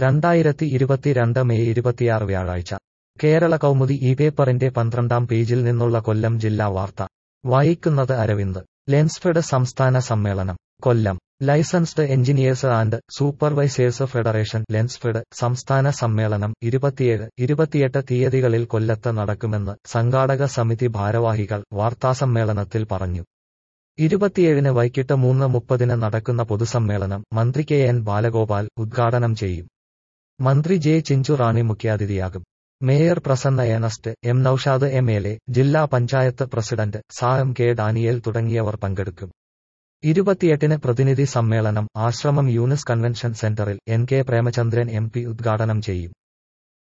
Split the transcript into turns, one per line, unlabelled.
രണ്ടായിരത്തി ഇരുപത്തിരണ്ട് മെയ് ഇരുപത്തിയാറ് വ്യാഴാഴ്ച കേരള കൗമുദി ഈ പേപ്പറിന്റെ പന്ത്രണ്ടാം പേജിൽ നിന്നുള്ള കൊല്ലം ജില്ലാ വാർത്ത വായിക്കുന്നത് അരവിന്ദ് ലെൻസ്ഫെഡ് സംസ്ഥാന സമ്മേളനം Kollam Licensed Engineers and Supervisors Federation Lensfed സംസ്ഥാന സമ്മേളനം ഇരുപത്തിയേഴ് ഇരുപത്തിയെട്ട് തീയതികളിൽ കൊല്ലത്ത് നടക്കുമെന്ന് സംഘാടക സമിതി ഭാരവാഹികൾ വാർത്താസമ്മേളനത്തിൽ പറഞ്ഞു ഇരുപത്തിയേഴിന് വൈകിട്ട് മൂന്ന് മുപ്പതിന് നടക്കുന്ന പൊതുസമ്മേളനം മന്ത്രി കെ എൻ ബാലഗോപാൽ ഉദ്ഘാടനം ചെയ്യും മന്ത്രി ജെ ചിഞ്ചുറാണി മുഖ്യാതിഥിയാകും mayor Prasanna Ernest M Naushad M L A ജില്ലാ panchayat president Sam K Daniel തുടങ്ങിയവർ പങ്കെടുക്കും ഇരുപത്തിയെട്ടിന് പ്രതിനിധി സമ്മേളനം ആശ്രമം യൂണിസ് കൺവെൻഷൻ സെന്ററിൽ N K Premachandran M P ഉദ്ഘാടനം ചെയ്യും